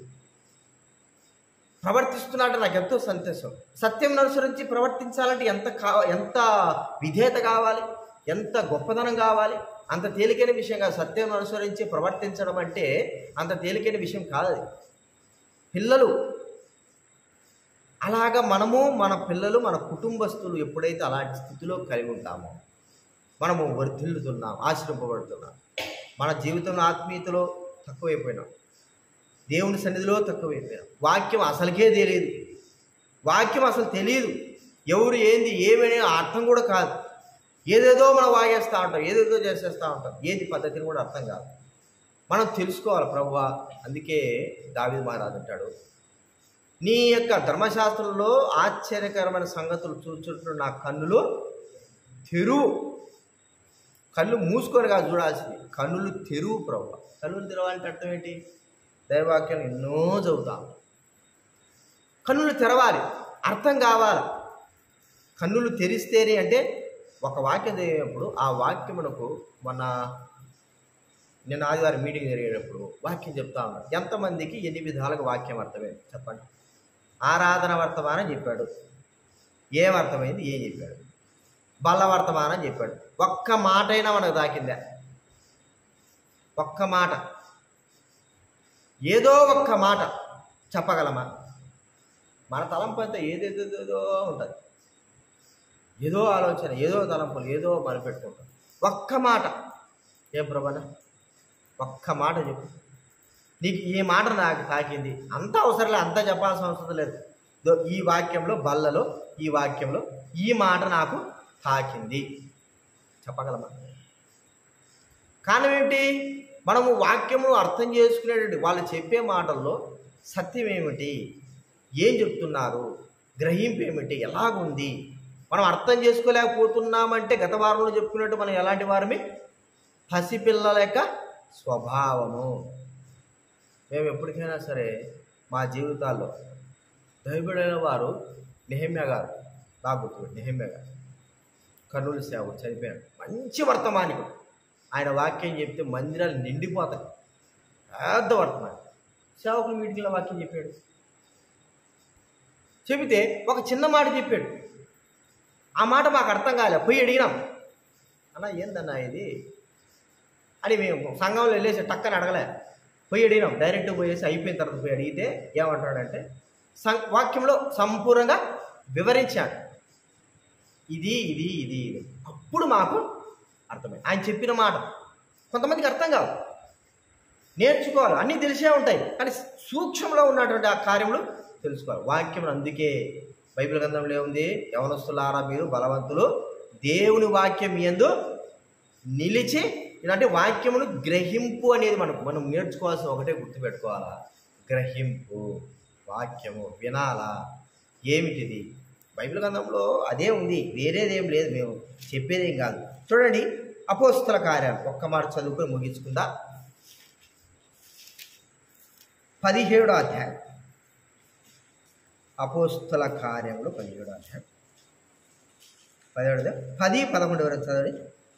ప్రవర్తిస్తున్నాడంటే నాకు ఎంతో సంతోషం సత్యం అనుసరించి ప్రవర్తించాలంటే ఎంత కా ఎంత విధేయత కావాలి ఎంత గొప్పదనం కావాలి అంత తేలికైన విషయం కాదు సత్యం అనుసరించి ప్రవర్తించడం అంటే అంత తేలికైన విషయం కాదు అది పిల్లలు అలాగా మనము మన పిల్లలు మన కుటుంబస్తులు ఎప్పుడైతే అలాంటి స్థితిలో కలిగి ఉంటామో మనము వర్ధిల్లుతున్నాం ఆశ్రయింపబడుతున్నాం మన జీవితంలో ఆత్మీయతలో తక్కువైపోయినాం దేవుని సన్నిధిలో తక్కువైపోయాం వాక్యం అసలుకే తెలియదు వాక్యం అసలు తెలియదు ఎవరు ఏంది ఏమని అర్థం కూడా కాదు ఏదేదో మనం వాగేస్తూ ఉంటాం ఏదేదో చేసేస్తూ ఉంటాం ఏది పద్ధతిని కూడా అర్థం కాదు మనం తెలుసుకోవాలి ప్రభువా అందుకే దావిది మహారాజు అంటాడు నీ యొక్క ధర్మశాస్త్రంలో ఆశ్చర్యకరమైన సంగతులు చూచుంటూ నా కన్నులు తెరువు కళ్ళు మూసుకొని కాదు చూడాల్సింది కన్నులు తెరువు ప్రభు కన్నులు తెరవాలంటే అర్థం ఏంటి దైవాక్యం ఎన్నో చదువుతాం కన్నులు తెరవాలి అర్థం కావాలి కన్నులు తెరిస్తేనే అంటే ఒక వాక్యం చదివినప్పుడు ఆ వాక్యమునకు మన నిన్న ఆదివారం మీటింగ్ జరిగేటప్పుడు వాక్యం చెప్తా ఉన్నాడు ఎంతమందికి ఎన్ని విధాలుగా వాక్యం అర్థమైంది చెప్పండి ఆరాధన వర్తమానం చెప్పాడు ఏం అర్థమైంది ఏం చెప్పాడు బల్ల వర్తమానం చెప్పాడు ఒక్క మాట అయినా మనకు దాకిందా ఒక్క మాట ఏదో ఒక్క మాట చెప్పగలమా మన తలంపు అంతా ఏదేదేదో ఉంటుంది ఏదో ఆలోచన ఏదో తలంపులు ఏదో మరిపెట్టుకుంటాం ఒక్క మాట ఏం ప్రభాన ఒక్క మాట చెప్పు నీకు ఈ మాట నాకు తాకింది అంత అవసరం లేదు అంత చెప్పాల్సిన అవసరం లేదు దో ఈ వాక్యంలో బల్లలో ఈ వాక్యంలో ఈ మాట నాకు తాకింది చెప్పగలమా కారణం ఏమిటి మనము వాక్యమును అర్థం చేసుకునేటువంటి వాళ్ళు చెప్పే మాటల్లో సత్యం ఏమిటి ఏం చెప్తున్నారు గ్రహింపు ఏమిటి ఎలాగుంది మనం అర్థం చేసుకోలేకపోతున్నామంటే గత వారంలో చెప్పుకున్నట్టు మనం ఎలాంటి వారమి పసిపిల్లల యొక్క స్వభావము మేము ఎప్పటికైనా సరే మా జీవితాల్లో దైవడైన వారు నెహమ్య గారు బాగా గుర్తు నెహమ్య గారు కర్నూలు సేవ చనిపోయాడు మంచి వర్తమానికుడు ఆయన వాక్యం చెప్తే మందిరాలు నిండిపోతాయి పెద్ద వర్తమానం సేవకుల మీటింగ్లో వాక్యం చెప్పాడు చెబితే ఒక చిన్న మాట చెప్పాడు ఆ మాట మాకు అర్థం కాలే పోయి అడిగినాం అన్న ఏందన్నా ఇది అని మేము సంఘంలో వెళ్ళేసి టక్కని అడగలే పోయి అడిగినాం డైరెక్ట్ పోయేసి అయిపోయిన తర్వాత పోయి అడిగితే ఏమంటాడంటే సం వాక్యంలో సంపూర్ణంగా వివరించాడు ఇది ఇది ఇది ఇది అప్పుడు మాకు అర్థమైంది ఆయన చెప్పిన మాట కొంతమందికి అర్థం కాదు నేర్చుకోవాలి అన్నీ తెలిసే ఉంటాయి కానీ సూక్ష్మంలో ఉన్నటువంటి ఆ కార్యములు తెలుసుకోవాలి వాక్యం అందుకే బైబిల్ గ్రంథంలో ఏముంది యవనస్తులారా మీరు బలవంతులు దేవుని వాక్యం ఎందు నిలిచి ఇలాంటి వాక్యమును గ్రహింపు అనేది మనకు మనం నేర్చుకోవాల్సిన ఒకటే గుర్తుపెట్టుకోవాలా గ్రహింపు వాక్యము వినాలా ఏమిటిది బైబిల్ గ్రంథంలో అదే ఉంది వేరేదేం లేదు మేము చెప్పేదేం కాదు చూడండి అపోస్తల కార్యాలు ఒక్క మాట చదువుకొని ముగించుకుందా పదిహేడో అధ్యాయం అపోస్తల కార్యములు పదిహేడో అధ్యాయం పదిహేడు పది పదకొండు వరకు చదవండి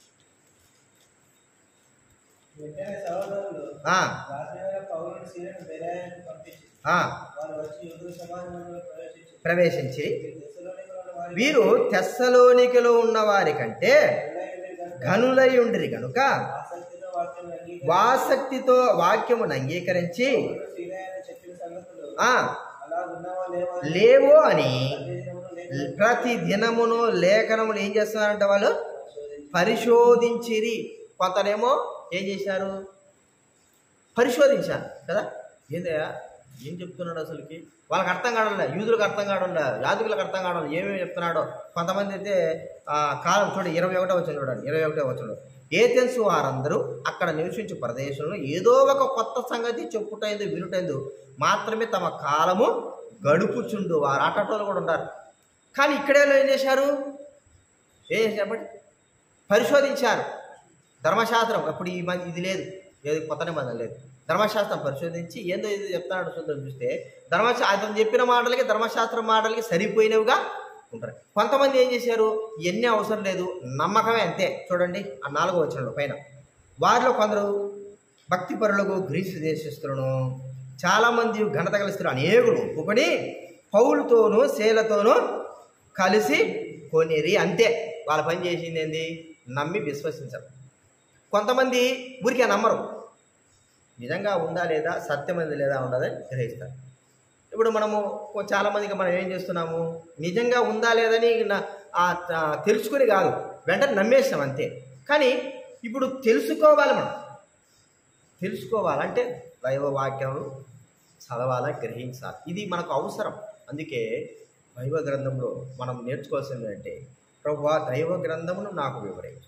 వెంటనే సహోదరులు
ఆ,
రాజైన పౌరుని సీలను బెరాయానికి పంపించి
ఆ,
వారు వచ్చి యుద్ధ సమాజంలో ప్రవేశించి
ప్రవేశించి
దశలోని వారి
వీరు తెస్సలోనికలో ఉన్న వారి కంటే
గనులైన కనుక
ఘనులై ఉండిరి కనుక
ఆసక్తితో వాక్యం అంగీకరించి
వాసక్తితో వాక్యమును అంగీకరించి
పౌరుడు సీనాయన చెప్పిన సంగతులు
ఆ
అలా ఉన్నవా లేవా అని
లేవో అని
ప్రతిదినమును లేఖనం
ప్రతి దినమును లేఖనములు ఏం చేస్తున్నారంట వాళ్ళు
పరిశోధించి
పరిశోధించిరి కొంతనేమో ఏం చేశారు పరిశోధించారు కదా ఏందయ్యా ఏం చెప్తున్నాడు అసలుకి వాళ్ళకి అర్థం కావడంలే యూదులకు అర్థం కావడంలే యాదకులకు అర్థం కావడం ఏమేమి చెప్తున్నాడో కొంతమంది అయితే ఆ, కాలం చూడండి ఇరవై ఒకటో వచ్చిన చూడండి ఇరవై ఒకటో వచ్చిన ఏథెన్స్ వారందరూ అక్కడ నివసించే ప్రదేశంలో ఏదో ఒక కొత్త సంగతి చెప్పుటైంది వినుటైందు మాత్రమే తమ కాలము గడుపుచుండు వారు ఆటోలు కూడా ఉన్నారు కానీ ఇక్కడే ఏం చేశారు ఏం చేశారు చెప్పండి పరిశోధించారు ధర్మశాస్త్రం అప్పుడు ఈ మంది ఇది లేదు ఏది కొత్త నిబంధన లేదు ధర్మశాస్త్రం పరిశోధించి ఏందో ఇది చెప్తాడు చూద్దాం చూస్తే ధర్మశా అతను చెప్పిన మాటలకి ధర్మశాస్త్రం మాటలకి సరిపోయినవిగా ఉంటారు కొంతమంది ఏం చేశారు ఇవన్నీ అవసరం లేదు నమ్మకమే అంతే చూడండి ఆ నాలుగో వచనంలో పైన వారిలో కొందరు భక్తి పరులకు గ్రీసు దేశస్తులను చాలామంది ఘనత కలిసిన అనేకులు ఒప్పుకొని పౌలతోనూ శీలతోనూ కలిసి కొనిరి అంతే వాళ్ళ పని చేసింది ఏంది నమ్మి విశ్వసించరు కొంతమంది ఊరికే నమ్మరు నిజంగా ఉందా లేదా సత్యమైంది లేదా ఉండదని గ్రహిస్తారు ఇప్పుడు మనము కొ- చాలా మందికి మనం ఏం చేస్తున్నాము నిజంగా ఉందా లేదని నా- ఆ ఆ తెలుసుకుని కాదు వెంటనే నమ్మేస్తాం అంతే కానీ ఇప్పుడు తెలుసుకోవాలి మనం తెలుసుకోవాలంటే దైవ వాక్యాలు చదవాలా గ్రహించాలి ఇది మనకు అవసరం అందుకే దైవ గ్రంథంలో మనం నేర్చుకోవాల్సింది అంటే ప్రభు దైవ గ్రంథమును నాకు వివరించు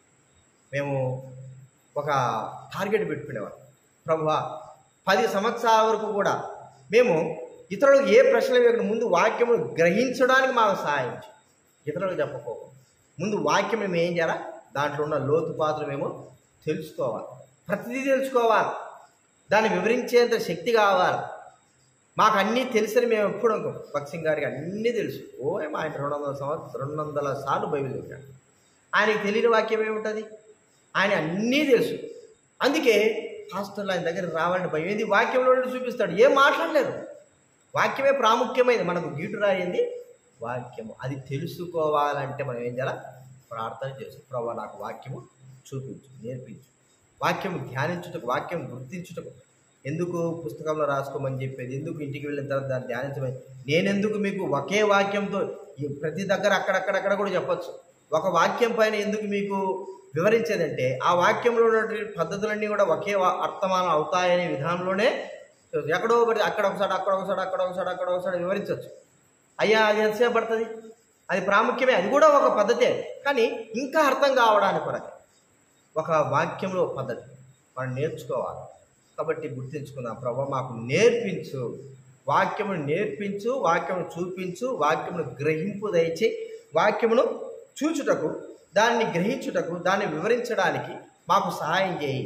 మేము ఒక టార్గెట్ పెట్టుకునేవాళ్ళం ప్రభు పది సంవత్సరాల వరకు కూడా మేము ఇతరులకు ఏ ప్రశ్నలు వేయకుండా ముందు వాక్యము గ్రహించడానికి మాకు సహాయం చేయి. ఇతరులకు చెప్పకోకుండా ముందు వాక్యం మేము ఏం చేయాలా దాంట్లో ఉన్న లోతుపాతులు మేము తెలుసుకోవాలి ప్రతిదీ తెలుసుకోవాలి దాన్ని వివరించేంత శక్తి కావాలి మాకు అన్నీ తెలుసని మేము ఎప్పుడు అనుకోం భక్సింగ్ గారికి అన్నీ తెలుసు ఓ ఏమో ఆయన రెండు వందల సంవత్సరం రెండు వందల సార్లు బైబిల్ చదివాడు ఆయనకి తెలియని వాక్యం ఏముంటుంది ఆయన అన్నీ తెలుసు అందుకే హాస్టల్లో ఆయన దగ్గర రావాలని భయం ఏంది వాక్యంలో నుండి చూపిస్తాడు ఏం మాట్లాడలేదు వాక్యమే ప్రాముఖ్యమైనది మనకు గీటు రాయింది వాక్యము అది తెలుసుకోవాలంటే మనం ఏం చేయాలి ప్రార్థన చేసు ప్రభా నాకు వాక్యము చూపించు నేర్పించు వాక్యం ధ్యానించుటకు వాక్యం గుర్తించుటకు ఎందుకు పుస్తకంలో రాసుకోమని చెప్పేది ఎందుకు ఇంటికి వెళ్ళిన తర్వాత దాన్ని ధ్యానించమని నేనెందుకు మీకు ఒకే వాక్యంతో ఈ ప్రతి దగ్గర అక్కడక్కడక్కడ కూడా చెప్పొచ్చు ఒక వాక్యం పైన ఎందుకు మీకు వివరించేదంటే ఆ వాక్యంలో ఉన్నటువంటి పద్ధతులన్నీ కూడా ఒకే వా- అర్థమానం అవుతాయనే విధానంలోనే ఎక్కడో ఒకటి అక్కడ ఒకసారి అక్కడ ఒకసారి అక్కడ ఒకసారి అక్కడ ఒకసారి వివరించవచ్చు అయ్యా అది ఎంతసేపు పడుతుంది అది ప్రాముఖ్యమే అది కూడా ఒక పద్ధతే కానీ ఇంకా అర్థం కావడానికి కొరకు ఒక వాక్యంలో పద్ధతి మనం నేర్చుకోవాలి కాబట్టి గుర్తించుకుందాం ప్రభా మాకు నేర్పించు వాక్యమును నేర్పించు వాక్యమును చూపించు వాక్యమును గ్రహింపు దయచి వాక్యమును చూచుటకు దాన్ని గ్రహించుటకు దాన్ని వివరించడానికి మాకు సహాయం చేయి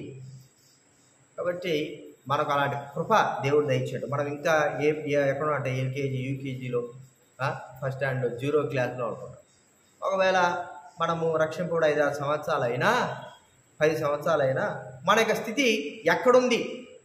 కాబట్టి మనకు అలాంటి కృప దేవుడు దయచేయడం మనం ఇంకా ఏ ఏ- ఎక్కడ అంటే ఎల్కేజీ యూకేజీలో ఫస్ట్ స్టాండ్ జీరో క్లాస్లో ఉంటున్నాం ఒకవేళ మనము రక్షింపుడు ఐదు ఆరు సంవత్సరాలు అయినా పది సంవత్సరాలు అయినా మన యొక్క స్థితి ఎక్కడుంది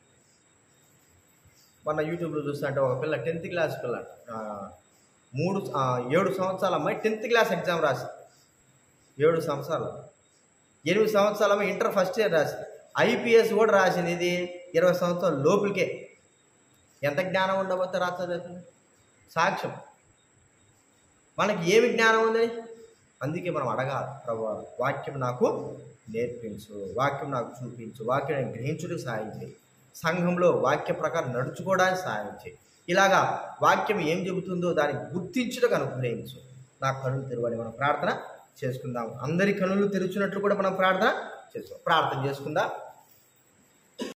మన యూట్యూబ్లో చూస్తుంటే ఒక పిల్ల టెన్త్ క్లాస్ పిల్ల ఆ, మూడు ఆ, ఏడు సంవత్సరాల అమ్మాయి టెన్త్ క్లాస్ ఎగ్జామ్ రాసింది ఏడు సంవత్సరాలు ఎనిమిది సంవత్సరాల అమ్మాయి ఇంటర్ ఫస్ట్ ఇయర్ రాసింది ఐపీఎస్ కూడా రాసింది ఇది ఇరవై సంవత్సరాల లోపులకే ఎంత జ్ఞానం ఉండబోతే రాస్తుంది అతను? సాక్ష్యం మనకి ఏమి జ్ఞానం ఉంది అందుకే మనం అడగాలి ప్రభు వాక్యం నాకు నేర్పించు వాక్యం నాకు చూపించు వాక్యం నేను గ్రహించుటకు సహాయం చేయి సంఘంలో వాక్య ప్రకారం నడుచుకోవడానికి సహాయం చేయి ఇలాగా వాక్యం ఏం చెబుతుందో దాన్ని గుర్తించుటకు అనుగ్రహించు నా కళ్ళు తెరువని మన ప్రార్థన చేసుకుందాం అందరి కనులు తెరిచినట్లు కూడా మనం ప్రార్థన చేసుకుందాం ప్రార్థన చేసుకుందాం